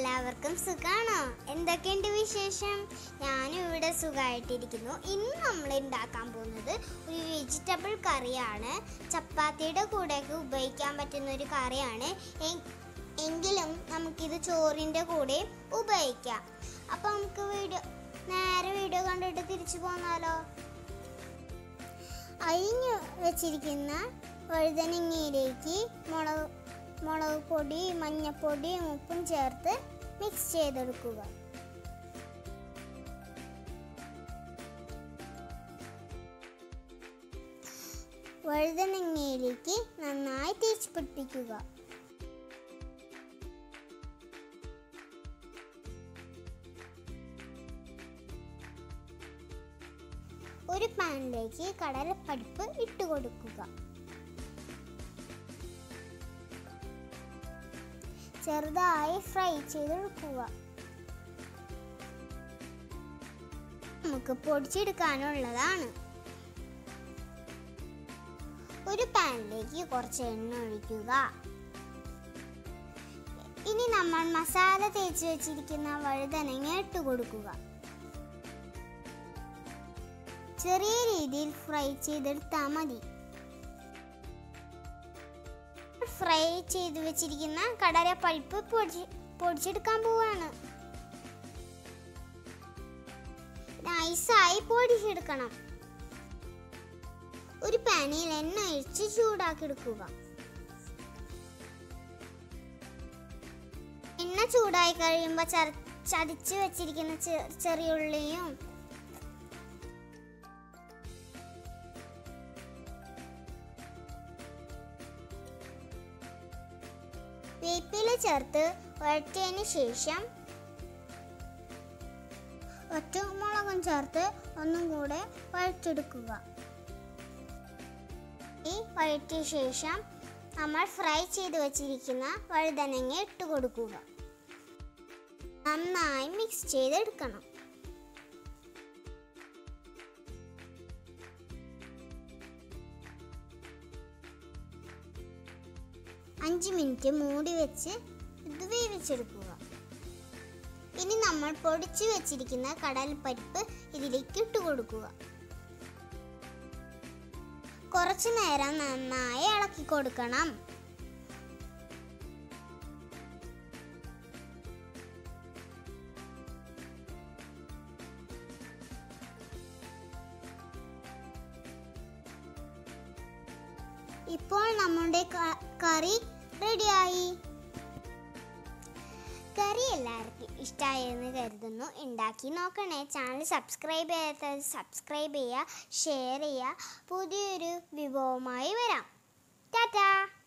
എല്ലാവർക്കും സുഖാണോ എന്തൊക്കെയുണ്ട് വിശേഷം ഞാനും ഇവിടെ സുഖമായിട്ടിരിക്കുന്നു ഇന്ന് നമ്മൾ ഉണ്ടാക്കാൻ പോകുന്നത് ഒരു വെജിറ്റബിൾ കറിയാണ് ചപ്പാത്തിയുടെ കൂടെയൊക്കെ ഉപയോഗിക്കാൻ പറ്റുന്ന ഒരു കറിയാണ് എ- എങ്കിലും നമുക്കിത് ചോറിൻ്റെ കൂടെ ഉപയോഗിക്കാം അപ്പോൾ നമുക്ക് വീഡിയോ നേരെ വീഡിയോ കണ്ടിട്ട് തിരിച്ചു പോന്നാലോ അരിഞ്ഞു വെച്ചിരിക്കുന്ന വഴുതനങ്ങയിലേക്ക് മുളക് മുളക് പൊടി മഞ്ഞപ്പൊടിയും ഉപ്പും ചേർത്ത് മിക്സ് ചെയ്തെടുക്കുക വഴുതനങ്ങയിലേക്ക് നന്നായി തേച്ച് പിടിപ്പിക്കുക ഒരു പാനിലേക്ക് കടലപ്പരിപ്പ് ഇട്ട് കൊടുക്കുക ചെറുതായി ഫ്രൈ ചെയ്തെടുക്കുക നമുക്ക് പൊടിച്ചെടുക്കാനുള്ളതാണ് ഒരു പാനിലേക്ക് കുറച്ച് എണ്ണ ഒഴിക്കുക ഇനി നമ്മൾ മസാല തേച്ച് വെച്ചിരിക്കുന്ന വഴുതനങ്ങ ഇട്ട് കൊടുക്കുക ചെറിയ രീതിയിൽ ഫ്രൈ ചെയ്തെടുത്താൽ മതി ഫ്രൈ ചെയ്ത് വെച്ചിരിക്കുന്ന കടലപ്പരിപ്പ് പൊടിച്ച് പൊടിച്ചെടുക്കാൻ പോവാണ് നൈസായി പൊടിച്ചെടുക്കണം ഒരു പാനിൽ എണ്ണ ഒഴിച്ച് ചൂടാക്കി എടുക്കുക എണ്ണ ചൂടായി കഴിയുമ്പോൾ ചതച്ച് വെച്ചിരിക്കുന്ന ചെ- ചെറിയ ഉള്ളിയും വേപ്പില ചേർത്ത് വഴറ്റിയതിന് ശേഷം ഒറ്റമുളകും ചേർത്ത് ഒന്നും കൂടെ വഴറ്റെടുക്കുക ഈ വഴറ്റിയ ശേഷം നമ്മൾ ഫ്രൈ ചെയ്ത് വെച്ചിരിക്കുന്ന വഴുതനങ്ങ ഇട്ട് കൊടുക്കുക നന്നായി മിക്സ് ചെയ്തെടുക്കണം അഞ്ച് മിനിറ്റ് മൂടി വെച്ച് ഇത് വേവിച്ചെടുക്കുക ഇനി നമ്മൾ പൊടിച്ചു വെച്ചിരിക്കുന്ന കടൽപ്പരിപ്പ് ഇതിലേക്ക് ഇട്ട് കൊടുക്കുക കുറച്ചു നേരം നന്നായി ഇളക്കി കൊടുക്കണം ഇപ്പോൾ നമ്മുടെ ക- കറി റെഡിയായി കറി എല്ലാവർക്കും ഇഷ്ടമായെന്ന് കരുതുന്നു ഉണ്ടാക്കി നോക്കണേ ചാനൽ സബ്സ്ക്രൈബ് ചെയ്യാത്തത് സബ്സ്ക്രൈബ് ചെയ്യുക ഷെയർ ചെയ്യുക പുതിയൊരു വിഭവമായി വരാം ടാറ്റാ